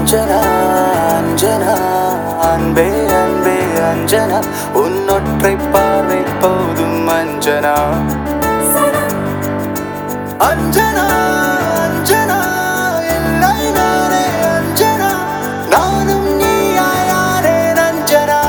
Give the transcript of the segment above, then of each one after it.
அஞ்சனா அஞ்சனா அன்பே அன்பே அஞ்சனா உன்னொற்றை பார்வை போதும் அஞ்சனா அஞ்சனா அஞ்சனா இல்லை நானே அஞ்சனா நானும் நீயாயாரே அஞ்சனா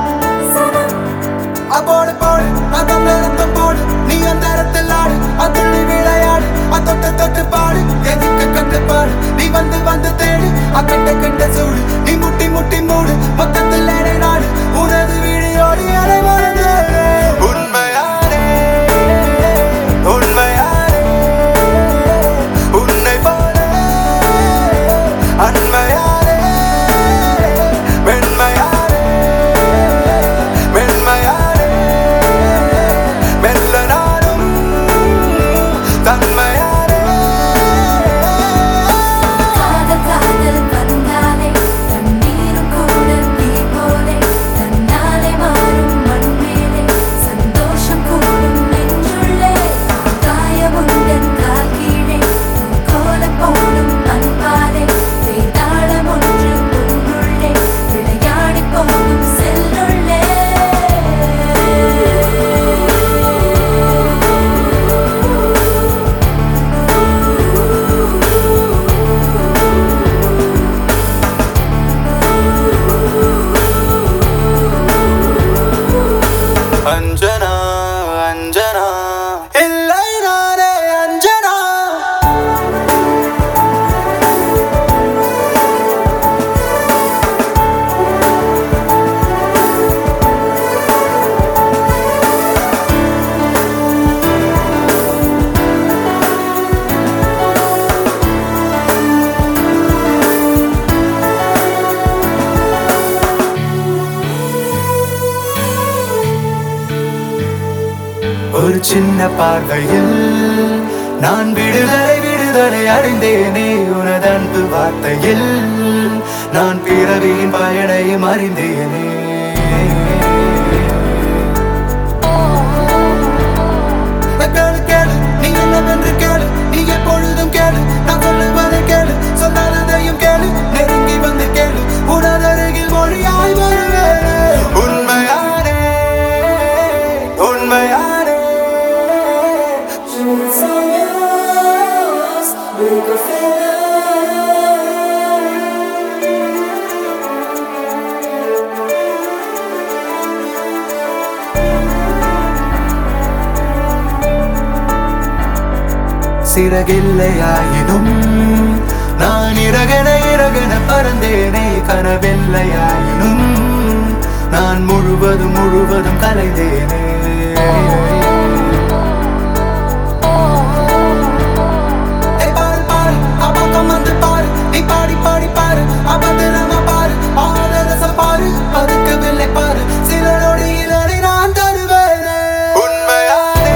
அப்போடு போடு அதம் நிறுத்தம் போடு நீ அந்த இடத்தில் ஆடு அதுள்ளி விளையாடு அத்தொட்டு தொட்டு பாடு எதுக்கு கட்டுப்பாடு நீ வந்து வந்து தேடு அக்கட்ட கட்ட சூடு நீ முட்டி முட்டி மூடு மொத்தத்தில் எடை நாடு உனது வீடியோடு எடை மறந்து உண்மையாரே உண்மையாரே உன்னை போல அன்மையாரே வெண்மையாரே மென்மையாரே மெல்ல நானும் தன்மையாரே காதல் காதல் வந்தாலே தண்ணீரும் கூட தீ போலே தன்னாலே மாறும் மண்மேலே சந்தோஷம் கூடும் நெஞ்சுள்ளே காயமுண்டன் கால் கீழே கோலம் போடும் அன்பாலே வேதாளம் ஒன்று உன்னுள்ளே விளையாடி போகும் செல்லுள்ளே அஞ்சனா அஞ்சனா இல்லை நானே அஞ்சனா ஒரு சின்ன பார்வையில் நான் விடுதலை விடுதலை அடைந்தேனே உனது அன்பு வார்த்தையில் நான் பிறவியின் பயனையும் அறிந்தேனே கேளு கேளு நீ என்னவென்று கேளு நீ எப்பொழுதும் கேளு நான் சொல்லுவதை கேளு சொல்லாததையும் கேளு நெருங்கி வந்து கேளு உனதருகில் மொழியாய் வருவேனே உண்மையானே உண்மையானே சிறகில்லையாயினும் நான் இறகன இறகன பறந்தேனே கனவில்லையாயினும் நான் முழுவதும் முழுவதும் கலைந்தேனே ஏய் பாரு பாரு அப்பக்கம் வந்து பாரு நீ பாடி பாடி பாரு அபத்திரமா பாரு ஆதரசம் பாரு பதுக்கவில்லை பாரு சில நொடியில் அதை நான் தருவேனே உண்மையானே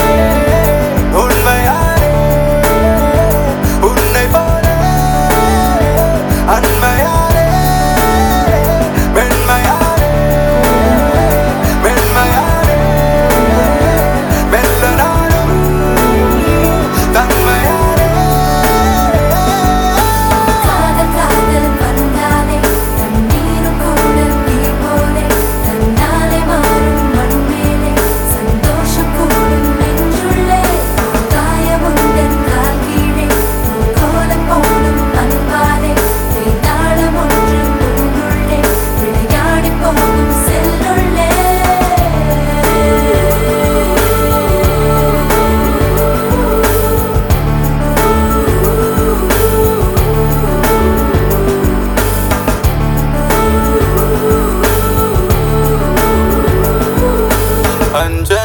உண்மையானே உன்னை போல அன்மையானே வெண்மையானே வெண்மையானே மெல்ல நானும் தன்மையானே காதல் காதல் வந்தாலே தண்ணீரும் கூட தீ போலே தன்னாலே மாறும் மண்மேலே சந்தோஷம் கூடும் நெஞ்சுள்ளே காயமுண்டன் கால் கீழே கோலம் போடும் அன்பாலே வேதாளம் ஒன்று உன்னுள்ளே விளையாடி போகும் செல்லுள்ளே அஞ்ச